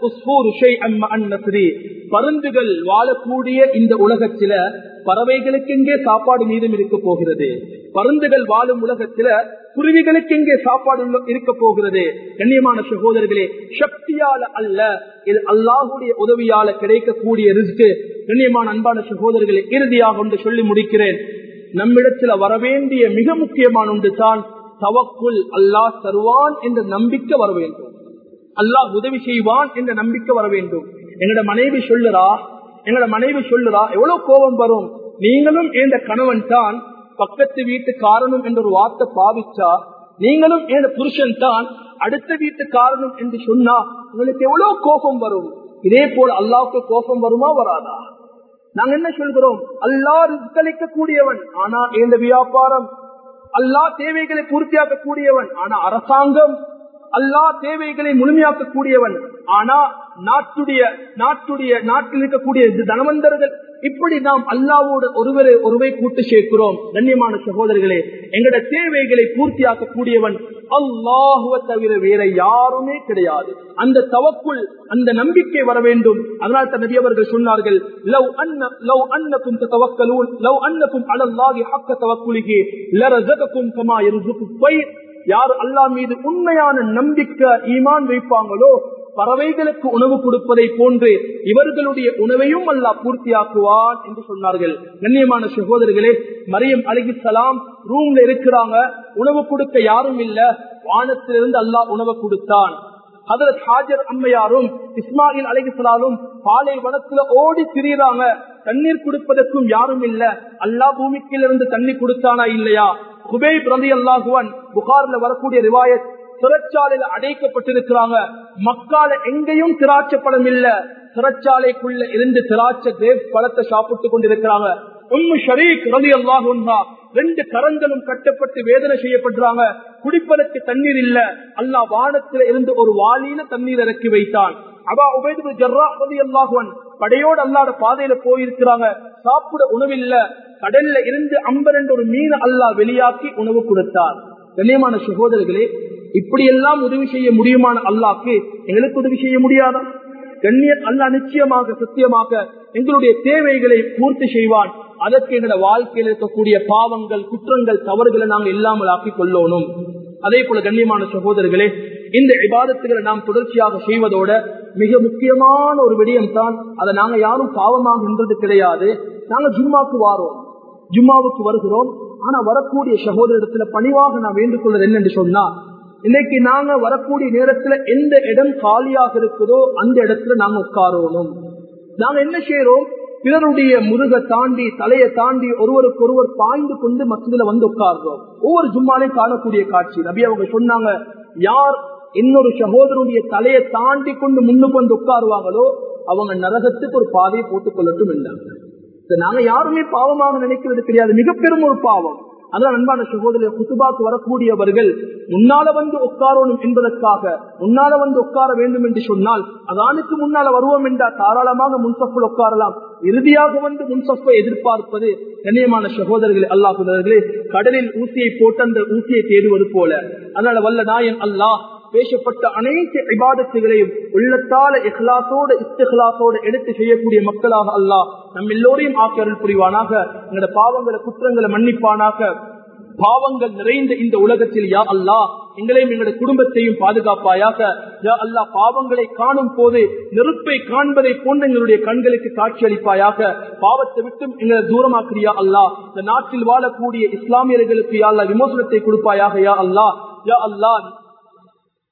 பருந்துகள் வாழக்கூடிய இந்த உலகத்தில பறவைகளுக்கு எங்கே சாப்பாடு மீதும் இருக்க போகிறது பருந்துகள் வாழும் உலகத்தில குருவிகளுக்கு எங்கே சாப்பாடு இருக்க போகிறது கண்ணியமான சகோதரர்களே சக்தியால அல்ல இது அல்லாஹுடைய உதவியால கிடைக்கக்கூடிய ரிஸ்க் கண்ணியமான அன்பான சகோதரர்களை இறுதியாக ஒன்று சொல்லி முடிக்கிறேன் நம்மிடத்துல வரவேண்டிய மிக முக்கியமான ஒன்று தான் தவக்குள் அல்லாஹ் தருவான் என்ற நம்பிக்கை வர வேண்டும் அல்லாஹ் உதவி செய்வான் என்ற நம்பிக்கை வர வேண்டும் எங்களோட மனைவி சொல்லுறா எங்களோட மனைவி சொல்லுறா எவ்வளவு கோபம் வரும் நீங்களும் எந்த கணவன் தான் பக்கத்து வீட்டு காரணம் என்ற ஒரு வார்த்தை பாவிச்சா நீங்களும் எந்த புருஷன் தான் அடுத்த வீட்டு காரணம் என்று சொன்னா உங்களுக்கு எவ்வளவு கோபம் வரும் இதே போல அல்லாவுக்கு கோபம் வருமா வராதா நாங்க என்ன சொல்கிறோம் அல்லா ரிஸ்கலிக்க கூடியவன் ஆனா இந்த வியாபாரம் அல்லா தேவைகளை பூர்த்தியாக்க கூடியவன் ஆனா அரசாங்கம் அல்லா தேவைகளை முழுமையாக்க கூடியவன் ஆனா நாட்டுடைய நாட்டுடைய நாட்டில் இருக்கக்கூடிய தனவந்தர்கள் இப்படி நாம் அல்லாவோடு ஒருவரை ஒருவை கூட்டு சேர்க்கிறோம் கண்ணியமான சகோதரர்களே எங்கட தேவைகளை பூர்த்தியாக்க கூடியவன் அல்லாஹுவ தவிர வேற யாருமே கிடையாது அந்த தவக்குள் அந்த நம்பிக்கை வர வேண்டும் அதனால் தான் நபி அவர்கள் சொன்னார்கள் லவ் அன்ன லவ் அன்னக்கும் தவக்கலூன் லவ் அன்னக்கும் அலல்லாஹி ஹக்க தவக்குலிகி லரஸகக்கும் கமா யர்ஸுகு பைர் யார் அல்லா மீது உண்மையான நம்பிக்கை ஈமான் வைப்பாங்களோ பறவைகளுக்கு உணவு கொடுப்பதை போன்று இவர்களுடைய உணவையும் அல்லா பூர்த்தியாக்குவான் என்று சொன்னார்கள் கண்ணியமான சகோதரர்களே மரியம் அலிகிசலாம் ரூம்ல இருக்கிறாங்க உணவு கொடுக்க யாரும் இல்ல வானத்திலிருந்து அல்லாஹ் உணவு கொடுத்தான் ஹதரத் ஹாஜர் அம்மையாரும் இஸ்மாயில் அலிகிசலாலும் பாலை வனத்துல ஓடி திரியிறாங்க தண்ணீர் கொடுப்பதற்கும் யாரும் இல்ல அல்லா பூமிக்கிலிருந்து தண்ணி கொடுத்தானா இல்லையா குபை பிரதி அல்லாஹுவன் புகார்ல வரக்கூடிய ரிவாயத் சிறைச்சாலையில அடைக்கப்பட்டிருக்கிறாங்க மக்கால எங்கேயும் திராட்சை பழம் இல்ல சிறைச்சாலைக்குள்ள இருந்து திராட்சை கிரேப் பழத்தை சாப்பிட்டு கொண்டிருக்கிறாங்க உம்மு ஷரீக் ரவி அல்லாஹா ரெண்டு கரங்களும் கட்டப்பட்டு வேதனை செய்யப்படுறாங்க குடிப்பதற்கு தண்ணீர் இல்ல அல்லா வானத்துல இருந்து ஒரு வாளியில தண்ணீர் இறக்கி வைத்தான் அவா உபேது ஜர்ரா ரவி அல்லாஹுவன் படையோடு அல்லாத பாதையில போயிருக்கிறாங்க சாப்பிட உணவில்ல கடல்ல இருந்து அம்பர் என்ற ஒரு மீன் அல்லா வெளியாக்கி உணவு கொடுத்தார் கண்ணியமான சகோதரர்களே இப்படியெல்லாம் உதவி செய்ய முடியுமான அல்லாக்கு எங்களுக்கு உதவி செய்ய முடியாதா கண்ணிய அல்லா நிச்சயமாக சத்தியமாக எங்களுடைய தேவைகளை பூர்த்தி செய்வான் அதற்கு எங்களோட வாழ்க்கையில் இருக்கக்கூடிய பாவங்கள் குற்றங்கள் தவறுகளை நாங்கள் இல்லாமல் ஆக்கிக் கொள்ளணும் அதே போல கண்ணியமான சகோதரர்களே இந்த விவாதத்துகளை நாம் தொடர்ச்சியாக செய்வதோட மிக முக்கியமான ஒரு விடயம் தான் அதை நாங்க யாரும் பாவமாகின்றது கிடையாது நாங்க ஜும்மாக்கு வாரோம் ஜும்மாவுக்கு வருகிறோம் ஆனா வரக்கூடிய சகோதரத்துல பணிவாக நான் வேண்டிக் கொள்வது என்னென்று சொன்னா இன்னைக்கு நாங்க வரக்கூடிய நேரத்துல எந்த இடம் காலியாக இருக்குதோ அந்த இடத்துல நாங்க உட்காரணும் நாங்க என்ன செய்யறோம் பிறருடைய முருக தாண்டி தலையை தாண்டி ஒருவருக்கு ஒருவர் பாய்ந்து கொண்டு மசூதில வந்து உட்கார்றோம் ஒவ்வொரு ஜும்மாலையும் காணக்கூடிய காட்சி நபி அவங்க சொன்னாங்க யார் இன்னொரு சகோதரனுடைய தலையை தாண்டி கொண்டு முன்னுக்கு வந்து உட்காருவாங்களோ அவங்க நரகத்துக்கு ஒரு பாதையை போட்டுக் கொள்ளட்டும் என்றாங்க நாங்க யாருமே பாவமாக நினைக்கிறது கிடையாது மிக பெரும் ஒரு பாவம் அதான் அன்பான சகோதரர் குத்துபாக்கு வரக்கூடியவர்கள் முன்னால வந்து உட்காரணும் என்பதற்காக முன்னால வந்து உட்கார வேண்டும் என்று சொன்னால் அதானுக்கு முன்னால வருவோம் என்றால் தாராளமாக முன்சப்பில் உட்காரலாம் இறுதியாக வந்து முன்சப்பை எதிர்பார்ப்பது கண்ணியமான சகோதரர்களே அல்லாஹுதர்களே கடலில் ஊசியை போட்டு அந்த ஊசியை தேடுவது போல அதனால வல்ல நாயன் அல்லாஹ் பேசப்பட்ட அனைத்து இபாதத்துகளையும் உள்ளத்தால இஹ்லாசோட இஸ்திஹ்லாசோட எடுத்து செய்யக்கூடிய மக்களாக அல்லாஹ் நம் எல்லோரையும் ஆக்கியருள் புரிவானாக எங்களோட பாவங்களை குற்றங்களை மன்னிப்பானாக பாவங்கள் நிறைந்த இந்த உலகத்தில் யா அல்லா எங்களையும் எங்களுடைய குடும்பத்தையும் பாதுகாப்பாயாக யா அல்லா பாவங்களை காணும் போது நெருப்பை காண்பதை போன்ற எங்களுடைய கண்களுக்கு காட்சி அளிப்பாயாக பாவத்தை விட்டும் எங்களை தூரமாக்கிறியா அல்லா இந்த நாட்டில் வாழக்கூடிய இஸ்லாமியர்களுக்கு யா அல்லா விமோசனத்தை கொடுப்பாயாக யா அல்லா யா அல்லா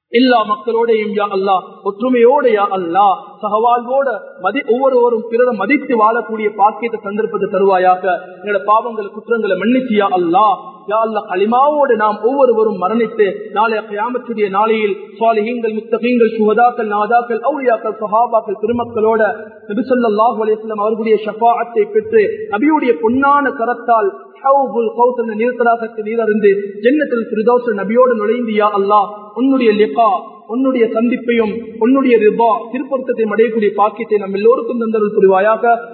எல்லா மக்களோடையும் யா அல்லா ஒற்றுமையோட யா அல்லா சகவாழ்வோட மதி ஒவ்வொருவரும் பிறரை மதித்து வாழக்கூடிய பாக்கியத்தை சந்தர்ப்பத்தை தருவாயாக எங்களோட பாவங்கள் குற்றங்களை மன்னிச்சியா அல்லா யா அல்லா களிமாவோடு நாம் ஒவ்வொருவரும் மரணித்து நாளைய கியாமத்துடைய நாளையில் சுவாலிஹீங்கள் முத்தகீங்கள் சுகதாக்கள் நாதாக்கள் அவுளியாக்கள் சஹாபாக்கள் திருமக்களோட நபிசல்லாஹு அலையம் அவர்களுடைய ஷஃபாத்தை பெற்று நபியுடைய பொன்னான கரத்தால் நீரறிந்து ஜென்னத்தில் பிரதோஷ நபியோடு நுழைந்தியா அல்லா உன்னுடைய லிபா உன்னுடைய சந்திப்பையும் உன்னுடைய ரிபா திருப்பொருத்தத்தை அடையக்கூடிய பாக்கியத்தை நம் எல்லோருக்கும் தந்தருள் புரிவாயாக